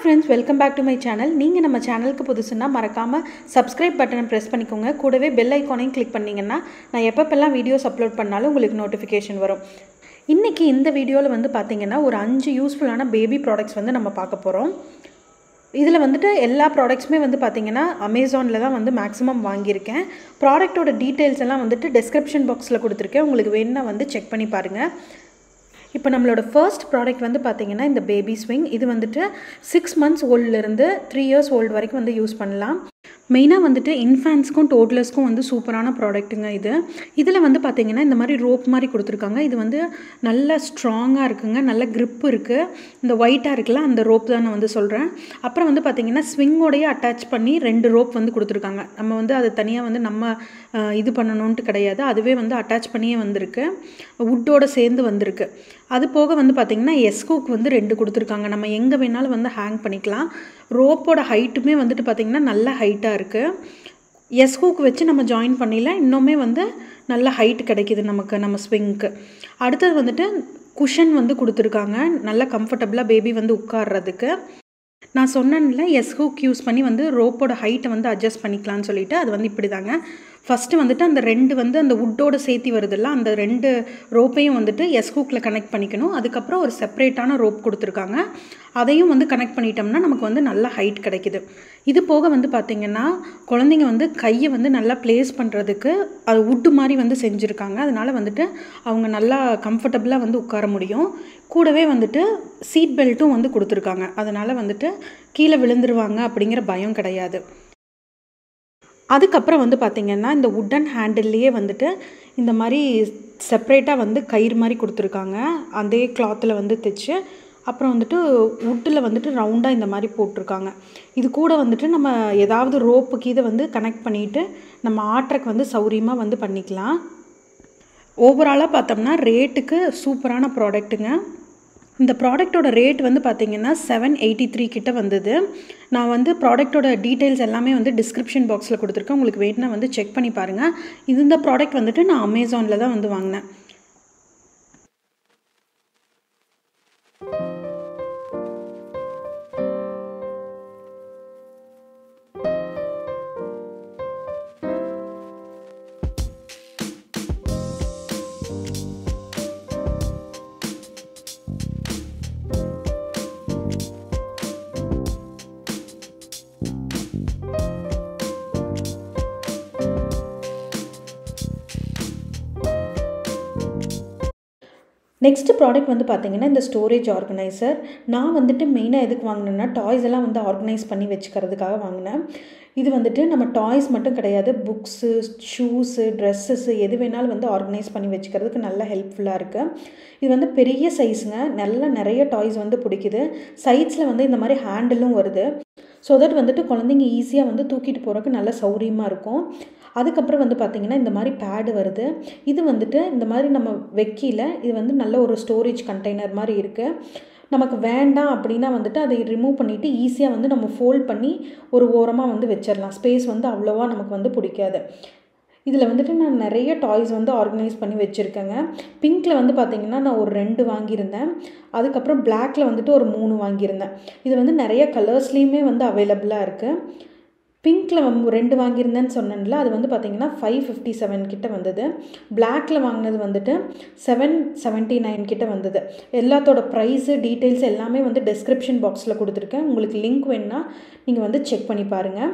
friends welcome back to my channel நீங்கள் நம்ம சேனலுக்கு புதுசுன்னா மறக்காமல் சப்ஸ்கிரைப் பட்டனை ப்ரெஸ் பண்ணிக்கோங்க கூடவே பெல் ஐக்கானையும் கிளிக் பண்ணிங்கன்னா நான் எப்பப்பெல்லாம் வீடியோஸ் அப்லோட் பண்ணாலும் உங்களுக்கு நோட்டிஃபிகேஷன் வரும் இன்றைக்கி இந்த வீடியோவில் வந்து பார்த்தீங்கன்னா ஒரு அஞ்சு யூஸ்ஃபுல்லான பேபி ப்ராடக்ட்ஸ் வந்து நம்ம பார்க்க போகிறோம் இதில் வந்துட்டு எல்லா ப்ராடக்ட்ஸுமே வந்து பார்த்தீங்கன்னா அமேசானில் தான் வந்து மேக்ஸிமம் வாங்கியிருக்கேன் ப்ராடக்ட்டோட டீட்டெயில்ஸ் எல்லாம் வந்துட்டு டெஸ்கிரிப்ஷன் பாக்ஸில் கொடுத்துருக்கேன் உங்களுக்கு வேணுன்னா வந்து செக் பண்ணி பாருங்கள் இப்போ நம்மளோட ஃபர்ஸ்ட் ப்ராடக்ட் வந்து பார்த்தீங்கன்னா இந்த பேபி ஸ்விங் இது வந்துட்டு சிக்ஸ் மந்த்ஸ் ஓல்டுலேருந்து த்ரீ இயர்ஸ் ஓல்டு வரைக்கும் வந்து யூஸ் பண்ணலாம் மெயினாக வந்துட்டு இன்ஃபேன்ஸ்க்கும் டோட்லர்ஸ்க்கும் வந்து சூப்பரான ப்ராடக்ட்டுங்க இது இதில் வந்து பார்த்தீங்கன்னா இந்த மாதிரி ரோப் மாதிரி கொடுத்துருக்காங்க இது வந்து நல்ல ஸ்ட்ராங்காக இருக்குங்க நல்ல grip இருக்குது இந்த ஒயிட்டாக இருக்குல்ல அந்த ரோப் தான் நான் வந்து சொல்கிறேன் அப்புறம் வந்து பார்த்தீங்கன்னா ஸ்விங்கோடையே அட்டாச் பண்ணி ரெண்டு ரோப் வந்து கொடுத்துருக்காங்க நம்ம வந்து அது தனியாக வந்து நம்ம அஹ், இது பண்ணணுன்ட்டு கிடையாது அதுவே வந்து அட்டாச் பண்ணியே வந்திருக்கு வுட்டோட சேர்ந்து வந்திருக்கு அது போக வந்து பார்த்திங்கன்னா எஸ்கூக் வந்து ரெண்டு கொடுத்துருக்காங்க நம்ம எங்கே வேணாலும் வந்து ஹேங் பண்ணிக்கலாம் ரோப்போட ஹைட்டுமே வந்துட்டு பார்த்திங்கன்னா நல்ல ஹைட்டாக இருக்குது எஸ்கூக் வச்சு நம்ம ஜாயின் பண்ணிடலாம் இன்னுமே வந்து நல்ல ஹைட் கிடைக்கிது நமக்கு நம்ம ஸ்விங்க்கு அடுத்தது வந்துட்டு குஷன் வந்து கொடுத்துருக்காங்க நல்ல கம்ஃபர்டபுளாக பேபி வந்து உட்கார்றதுக்கு நான் சொன்னேன்ல எஸ் ஹூக் யூஸ் பண்ணி வந்து ரோப்போட ஹைட்டை வந்து அட்ஜஸ்ட் பண்ணிக்கலாம்னு சொல்லிட்டு அது வந்து இப்படி தாங்க ஃபஸ்ட்டு வந்துட்டு அந்த ரெண்டு வந்து அந்த வுட்டோட சேர்த்தி வருதுல்ல அந்த ரெண்டு ரோப்பையும் வந்துட்டு எஸ் ஹூக்கில் கனெக்ட் பண்ணிக்கணும் அதுக்கப்புறம் ஒரு செப்பரேட்டான ரோப் கொடுத்துருக்காங்க அதையும் வந்து கனெக்ட் பண்ணிட்டோம்னா நமக்கு வந்து நல்ல ஹைட் கிடைக்குது இது போக வந்து பார்த்திங்கன்னா குழந்தைங்க வந்து கையை வந்து நல்லா ப்ளேஸ் பண்ணுறதுக்கு அது வுட்டு மாதிரி வந்து செஞ்சுருக்காங்க அதனால் வந்துட்டு அவங்க நல்லா கம்ஃபர்டபுளாக வந்து உட்கார முடியும் கூடவே வந்துட்டு சீட் பெல்ட்டும் வந்து கொடுத்துருக்காங்க அதனால் வந்துட்டு கீழே விழுந்துருவாங்க அப்படிங்கிற பயம் கிடையாது அதுக்கப்புறம் வந்து பார்த்திங்கன்னா இந்த உட்டன் ஹேண்டில்லையே வந்துட்டு இந்த மாதிரி செப்ரேட்டாக வந்து கயிறு மாதிரி கொடுத்துருக்காங்க அதே கிளாத்தில் வந்து தைச்சு அப்புறம் வந்துட்டு வுட்டில் வந்துட்டு ரவுண்டாக இந்த மாதிரி போட்டிருக்காங்க இது கூட வந்துட்டு நம்ம ஏதாவது ரோப்புக்கு இதை வந்து கனெக்ட் பண்ணிவிட்டு நம்ம ஆட்ரக்கு வந்து சௌரியமாக வந்து பண்ணிக்கலாம் ஓவராலாக பார்த்தோம்னா ரேட்டுக்கு சூப்பரான ப்ராடக்ட்டுங்க இந்த ப்ராடக்ட்டோட ரேட் வந்து பார்த்தீங்கன்னா செவன் எயிட்டி த்ரீ கிட்ட வந்தது நான் வந்து ப்ராடக்ட்டோட டீட்டெயில்ஸ் எல்லாமே வந்து டிஸ்கிரிப்ஷன் பாக்ஸில் கொடுத்துருக்கேன் உங்களுக்கு வேணும்னா வந்து செக் பண்ணி பாருங்கள் இது இந்த ப்ராடக்ட் வந்துட்டு நான் அமேசானில் தான் வந்து வாங்கினேன் நெக்ஸ்ட் ப்ராடக்ட் வந்து பார்த்தீங்கன்னா இந்த ஸ்டோரேஜ் ஆர்கனைசர் நான் வந்துட்டு மெயினாக எதுக்கு வாங்கினேன்னா டாய்ஸ் எல்லாம் வந்து ஆர்கனைஸ் பண்ணி வச்சுக்கிறதுக்காக வாங்கினேன் இது வந்துட்டு நம்ம டாய்ஸ் மட்டும் கிடையாது புக்ஸு ஷூஸு ட்ரெஸ்ஸஸ்ஸு எது வேணாலும் வந்து ஆர்கனைஸ் பண்ணி வச்சுக்கிறதுக்கு நல்ல ஹெல்ப்ஃபுல்லாக இருக்குது இது வந்து பெரிய சைஸுங்க நல்ல நிறைய டாய்ஸ் வந்து பிடிக்குது சைட்ஸில் வந்து இந்த மாதிரி ஹேண்டிலும் வருது ஸோ தட் வந்துட்டு குழந்தைங்க ஈஸியாக வந்து தூக்கிட்டு போகிறதுக்கு நல்ல சௌரியமாக இருக்கும் அதுக்கப்புறம் வந்து பார்த்திங்கன்னா இந்த மாதிரி பேடு வருது இது வந்துட்டு இந்த மாதிரி நம்ம வைக்கில இது வந்து நல்ல ஒரு ஸ்டோரேஜ் கண்டெய்னர் மாதிரி இருக்குது நமக்கு வேண்டாம் அப்படின்னா வந்துட்டு அதை ரிமூவ் பண்ணிவிட்டு ஈஸியாக வந்து நம்ம ஃபோல்ட் பண்ணி ஒரு ஓரமாக வந்து வச்சிடலாம் ஸ்பேஸ் வந்து அவ்வளோவா நமக்கு வந்து பிடிக்காது இதில் வந்துட்டு நான் நிறைய டாய்ஸ் வந்து ஆர்கனைஸ் பண்ணி வச்சுருக்கேங்க பிங்க்கில் வந்து பார்த்திங்கன்னா நான் ஒரு ரெண்டு வாங்கியிருந்தேன் அதுக்கப்புறம் பிளாக்ல வந்துட்டு ஒரு மூணு வாங்கியிருந்தேன் இது வந்து நிறைய கலர்ஸ்லேயுமே வந்து அவைலபிளாக இருக்குது பிங்க்கில் ரெண்டு வாங்கியிருந்தேன்னு சொன்னேன்ல அது வந்து பார்த்திங்கன்னா ஃபைவ் ஃபிஃப்டி செவன் கிட்ட வந்தது பிளாக்ல வாங்கினது வந்துட்டு செவன் செவன்ட்டி நைன் கிட்ட வந்தது எல்லாத்தோட ப்ரைஸு டீட்டெயில்ஸ் எல்லாமே வந்து டெஸ்கிரிப்ஷன் பாக்ஸில் கொடுத்துருக்கேன் உங்களுக்கு லிங்க் வேணுன்னா நீங்கள் வந்து செக் பண்ணி பாருங்கள்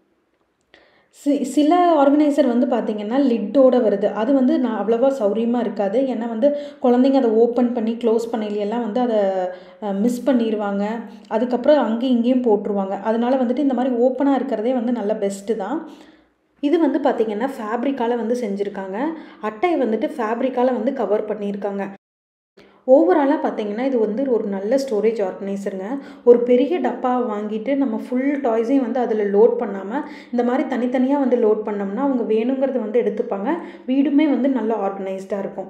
சி சில ஆர்கனைசர் வந்து பார்த்திங்கன்னா லிட்டோட வருது அது வந்து நான் அவ்வளோவா சௌரியமாக இருக்காது ஏன்னா வந்து குழந்தைங்க அதை ஓப்பன் பண்ணி க்ளோஸ் பண்ணையிலெல்லாம் வந்து அதை மிஸ் பண்ணிடுவாங்க அதுக்கப்புறம் அங்கேயும் இங்கேயும் போட்டுருவாங்க அதனால வந்துட்டு இந்த மாதிரி ஓப்பனாக இருக்கிறதே வந்து நல்ல பெஸ்ட்டு தான் இது வந்து பார்த்திங்கன்னா ஃபேப்ரிக்கால் வந்து செஞ்சுருக்காங்க அட்டையை வந்துட்டு ஃபேப்ரிக்கால் வந்து கவர் பண்ணியிருக்காங்க ஓவராலாக பார்த்தீங்கன்னா இது வந்து ஒரு நல்ல ஸ்டோரேஜ் ஆர்கனைசருங்க ஒரு பெரிய டப்பாவை வாங்கிட்டு நம்ம ஃபுல் டாய்ஸையும் வந்து அதில் லோட் பண்ணாமல் இந்த மாதிரி தனித்தனியாக வந்து லோட் பண்ணோம்னா அவங்க வேணுங்கிறத வந்து எடுத்துப்பாங்க வீடுமே வந்து நல்லா ஆர்கனைஸ்டாக இருக்கும்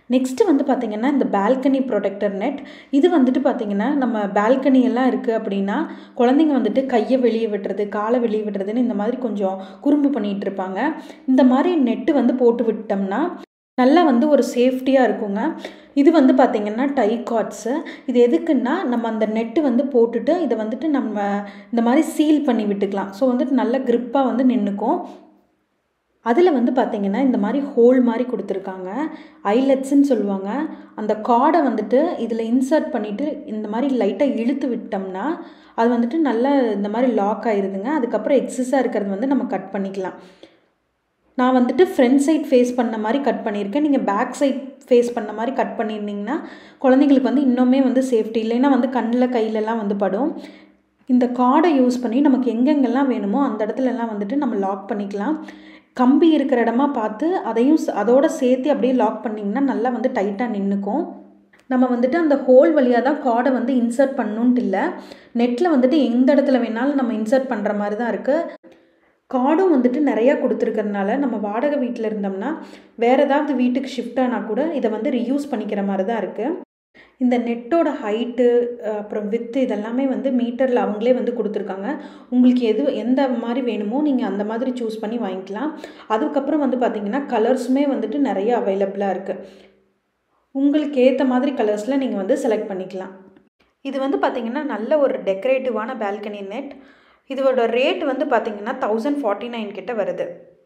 நெக்ஸ்ட்டு வந்து பார்த்திங்கன்னா இந்த பால்கனி ப்ரொடெக்டர் நெட் இது வந்துட்டு பார்த்திங்கன்னா நம்ம பால்கனி எல்லாம் இருக்குது அப்படின்னா குழந்தைங்க வந்துட்டு கையை வெளியே விடுறது காலை வெளியே விடுறதுன்னு இந்த மாதிரி கொஞ்சம் குறும்பு பண்ணிகிட்டு இருப்பாங்க இந்த மாதிரி நெட்டு வந்து போட்டு விட்டோம்னா நல்லா வந்து ஒரு சேஃப்டியாக இருக்குங்க இது வந்து பார்த்திங்கன்னா டை கார்ட்ஸு இது எதுக்குன்னா நம்ம அந்த நெட்டு வந்து போட்டுட்டு இதை வந்துட்டு நம்ம இந்த மாதிரி சீல் பண்ணி விட்டுக்கலாம் ஸோ வந்துட்டு நல்ல க்ரிப்பாக வந்து நின்றுக்கும் அதில் வந்து பார்த்திங்கன்னா இந்த மாதிரி ஹோல் மாதிரி கொடுத்துருக்காங்க ஐலெட்ஸ்ன்னு சொல்லுவாங்க அந்த கார்டை வந்துட்டு இதில் இன்சர்ட் பண்ணிவிட்டு இந்த மாதிரி லைட்டாக இழுத்து விட்டோம்னா அது வந்துட்டு நல்லா இந்த மாதிரி லாக் ஆயிருதுங்க அதுக்கப்புறம் எக்ஸஸாக இருக்கிறது வந்து நம்ம கட் பண்ணிக்கலாம் நான் வந்துட்டு ஃப்ரண்ட் சைட் ஃபேஸ் பண்ண மாதிரி கட் பண்ணியிருக்கேன் நீங்கள் பேக் சைட் ஃபேஸ் பண்ண மாதிரி கட் பண்ணியிருந்தீங்கன்னா குழந்தைங்களுக்கு வந்து இன்னுமே வந்து சேஃப்டி இல்லைன்னா வந்து கண்ணில் கையிலலாம் வந்து படும் இந்த கார்டை யூஸ் பண்ணி நமக்கு எங்கெங்கெல்லாம் வேணுமோ அந்த இடத்துலலாம் வந்துட்டு நம்ம லாக் பண்ணிக்கலாம் கம்பி இருக்கிற இடமா பார்த்து அதையும் அதோட சேர்த்து அப்படியே லாக் பண்ணிங்கன்னா நல்லா வந்து டைட்டாக நின்றுக்கும் நம்ம வந்துட்டு அந்த ஹோல் வழியாக தான் கார்டை வந்து இன்சர்ட் பண்ணணுன்ட்டு இல்லை நெட்டில் வந்துட்டு எந்த இடத்துல வேணாலும் நம்ம இன்சர்ட் பண்ணுற மாதிரி தான் இருக்குது கார்டும் வந்துட்டு நிறையா கொடுத்துருக்கறனால நம்ம வாடகை வீட்டில் இருந்தோம்னா வேறு ஏதாவது வீட்டுக்கு ஷிஃப்ட் ஆனால் கூட இதை வந்து ரீயூஸ் பண்ணிக்கிற மாதிரி தான் இருக்குது இந்த நெட்டோட ஹைட்டு அப்புறம் வித்து இதெல்லாமே வந்து மீட்டரில் அவங்களே வந்து கொடுத்துருக்காங்க உங்களுக்கு எது எந்த மாதிரி வேணுமோ நீங்கள் அந்த மாதிரி சூஸ் பண்ணி வாங்கிக்கலாம் அதுக்கப்புறம் வந்து பார்த்திங்கன்னா கலர்ஸுமே வந்துட்டு நிறைய அவைலபிளாக இருக்குது உங்களுக்கு ஏற்ற மாதிரி கலர்ஸில் நீங்கள் வந்து செலக்ட் பண்ணிக்கலாம் இது வந்து பார்த்திங்கன்னா நல்ல ஒரு டெக்கரேட்டிவான பால்கனி நெட் இதோட ரேட் வந்து பார்த்திங்கன்னா தௌசண்ட் ஃபார்ட்டி நைன் கிட்ட வருது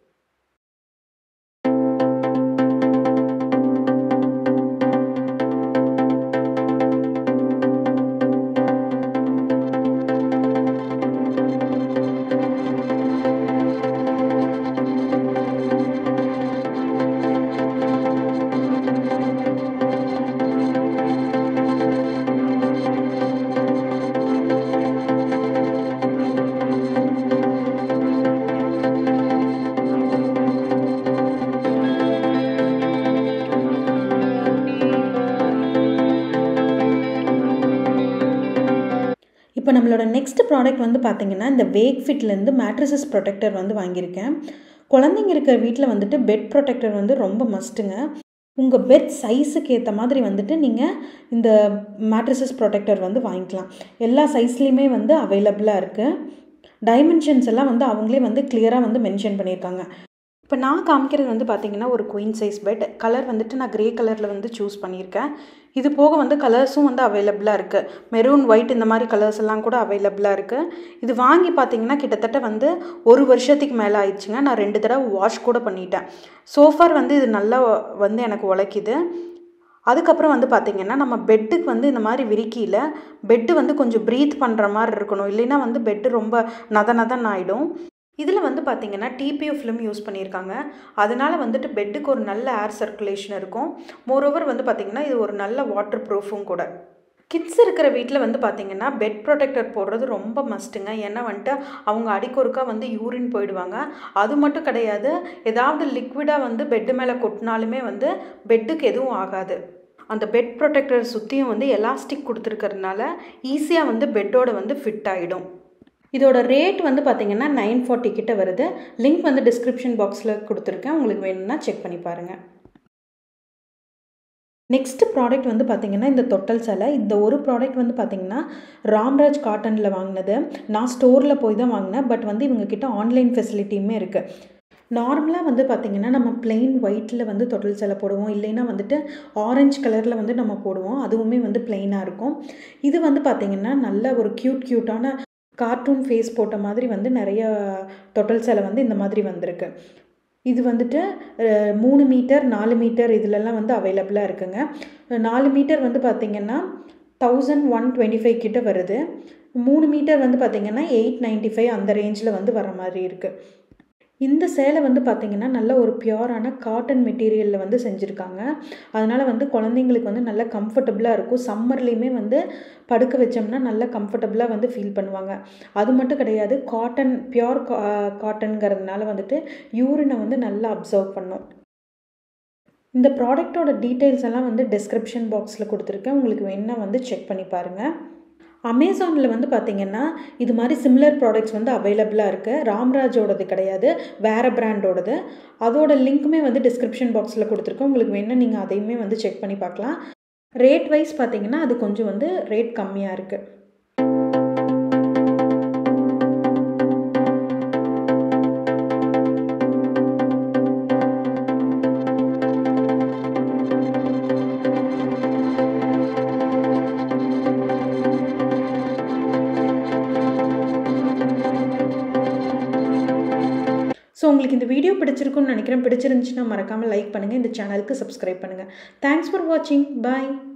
இப்போ நம்மளோட நெக்ஸ்ட் ப்ராடக்ட் வந்து பார்த்திங்கன்னா இந்த வேக் ஃபிட்லேருந்து மேட்ரஸஸ் ப்ரொடெக்டர் வந்து வாங்கியிருக்கேன் குழந்தைங்க இருக்கிற வீட்டில் வந்துட்டு பெட் ப்ரொடெக்டர் வந்து ரொம்ப மஸ்ட்டுங்க உங்கள் பெட் சைஸுக்கு ஏற்ற மாதிரி வந்துட்டு நீங்கள் இந்த மேட்ரஸஸ் ப்ரொடெக்டர் வந்து வாங்கிக்கலாம் எல்லா சைஸ்லேயுமே வந்து அவைலபிளாக இருக்குது டைமென்ஷன்ஸ் எல்லாம் வந்து அவங்களே வந்து கிளியராக வந்து மென்ஷன் பண்ணியிருக்காங்க இப்போ நான் காமிக்கிறது வந்து பார்த்திங்கன்னா ஒரு குயின் சைஸ் பெட் கலர் வந்துட்டு நான் க்ரே கலரில் வந்து சூஸ் பண்ணியிருக்கேன் இது போக வந்து கலர்ஸும் வந்து அவைலபிளாக இருக்குது மெரூன் ஒயிட் இந்த மாதிரி கலர்ஸ் எல்லாம் கூட அவைலபிளாக இருக்குது இது வாங்கி பார்த்தீங்கன்னா கிட்டத்தட்ட வந்து ஒரு வருஷத்துக்கு மேலே ஆயிடுச்சுங்க நான் ரெண்டு தடவை வாஷ் கூட பண்ணிட்டேன் சோஃபார் வந்து இது நல்லா வந்து எனக்கு உழைக்குது அதுக்கப்புறம் வந்து பார்த்திங்கன்னா நம்ம பெட்டுக்கு வந்து இந்த மாதிரி விரிக்கையில் பெட்டு வந்து கொஞ்சம் ப்ரீத் பண்ணுற மாதிரி இருக்கணும் இல்லைன்னா வந்து பெட்டு ரொம்ப நத நதன் ஆகிடும் இதில் வந்து பார்த்திங்கன்னா டிபியூ ஃபிலிம் யூஸ் பண்ணியிருக்காங்க அதனால் வந்துட்டு பெட்டுக்கு ஒரு நல்ல ஏர் சர்க்குலேஷன் இருக்கும் மோரோவர் வந்து பார்த்திங்கன்னா இது ஒரு நல்ல வாட்டர் ப்ரூஃபும் கூட கிட்ஸ் இருக்கிற வீட்டில் வந்து பார்த்திங்கன்னா பெட் ப்ரொடெக்டர் போடுறது ரொம்ப மஸ்ட்டுங்க ஏன்னா வந்துட்டு அவங்க அடிக்கொருக்கா வந்து யூரின் போயிடுவாங்க அது மட்டும் கிடையாது ஏதாவது லிக்விடாக வந்து பெட்டு மேலே கொட்டினாலுமே வந்து பெட்டுக்கு எதுவும் ஆகாது அந்த பெட் ப்ரொடெக்டர் சுற்றியும் வந்து எலாஸ்டிக் கொடுத்துருக்கறதுனால ஈஸியாக வந்து பெட்டோட வந்து ஃபிட் ஆகிடும் இதோட ரேட் வந்து பார்த்திங்கன்னா நைன் ஃபார்ட்டி கிட்ட வருது லிங்க் வந்து டிஸ்கிரிப்ஷன் பாக்ஸில் கொடுத்துருக்கேன் உங்களுக்கு வேணும்னா செக் பண்ணி பாருங்கள் நெக்ஸ்ட் ப்ராடக்ட் வந்து பார்த்திங்கன்னா இந்த தொட்டல் சிலை இந்த ஒரு ப்ராடக்ட் வந்து பார்த்திங்கன்னா ராம்ராஜ் காட்டனில் வாங்கினது நான் ஸ்டோரில் போய் தான் வாங்கினேன் பட் வந்து இவங்கக்கிட்ட ஆன்லைன் ஃபெசிலிட்டியுமே இருக்குது நார்மலாக வந்து பார்த்திங்கன்னா நம்ம பிளெயின் ஒயிட்டில் வந்து தொட்டில் சிலை போடுவோம் இல்லைன்னா வந்துட்டு ஆரஞ்சு கலரில் வந்து நம்ம போடுவோம் அதுவுமே வந்து பிளெயினாக இருக்கும் இது வந்து பார்த்திங்கன்னா நல்ல ஒரு க்யூட் க்யூட்டான கார்ட்டூன் ஃபேஸ் போட்ட மாதிரி வந்து நிறைய தொட்டல் சிலை வந்து இந்த மாதிரி வந்திருக்கு இது வந்துட்டு மூணு மீட்டர் நாலு மீட்டர் இதிலெல்லாம் வந்து அவைலபிளாக இருக்குங்க நாலு மீட்டர் வந்து பார்த்திங்கன்னா தௌசண்ட் ஒன் டுவெண்ட்டி ஃபைவ் கிட்ட வருது மூணு மீட்டர் வந்து பார்த்திங்கன்னா எயிட் நைன்ட்டி ஃபைவ் அந்த ரேஞ்சில் வந்து வர மாதிரி இருக்குது இந்த சேலை வந்து பார்த்திங்கன்னா நல்ல ஒரு பியூரான காட்டன் மெட்டீரியலில் வந்து செஞ்சுருக்காங்க அதனால் வந்து குழந்தைங்களுக்கு வந்து நல்லா கம்ஃபர்டபுளாக இருக்கும் சம்மர்லேயுமே வந்து படுக்க வச்சோம்னா நல்லா கம்ஃபர்டபுளாக வந்து ஃபீல் பண்ணுவாங்க அது மட்டும் கிடையாது காட்டன் பியோர் கா காட்டனுங்கிறதுனால வந்துட்டு யூரினை வந்து நல்லா அப்சர்வ் பண்ணும் இந்த ப்ராடக்டோட டீட்டெயில்ஸ் எல்லாம் வந்து டிஸ்கிரிப்ஷன் பாக்ஸில் கொடுத்துருக்கேன் உங்களுக்கு வேணால் வந்து செக் பண்ணி பாருங்கள் அமேசானில் வந்து பார்த்திங்கன்னா இது மாதிரி சிமிலர் ப்ராடக்ட்ஸ் வந்து அவைலபிளாக இருக்குது ராம்ராஜோடது கிடையாது வேறு பிராண்டோடது அதோட லிங்க்குமே வந்து டிஸ்கிரிப்ஷன் பாக்ஸில் கொடுத்துருக்கோம் உங்களுக்கு வேணும் நீங்கள் அதையுமே வந்து செக் பண்ணி பார்க்கலாம் ரேட் வைஸ் பார்த்தீங்கன்னா அது கொஞ்சம் வந்து ரேட் கம்மியாக இருக்குது ஸோ உங்களுக்கு இந்த வீடியோ பிடிச்சிருக்குன்னு நினைக்கிறேன் பிடிச்சிருந்துச்சுன்னா மறக்காமல் லைக் பண்ணுங்கள் இந்த சேனலுக்கு சப்ஸ்கிரைப் பண்ணுங்கள் தேங்க்ஸ் ஃபார் வாட்சிங் பாய்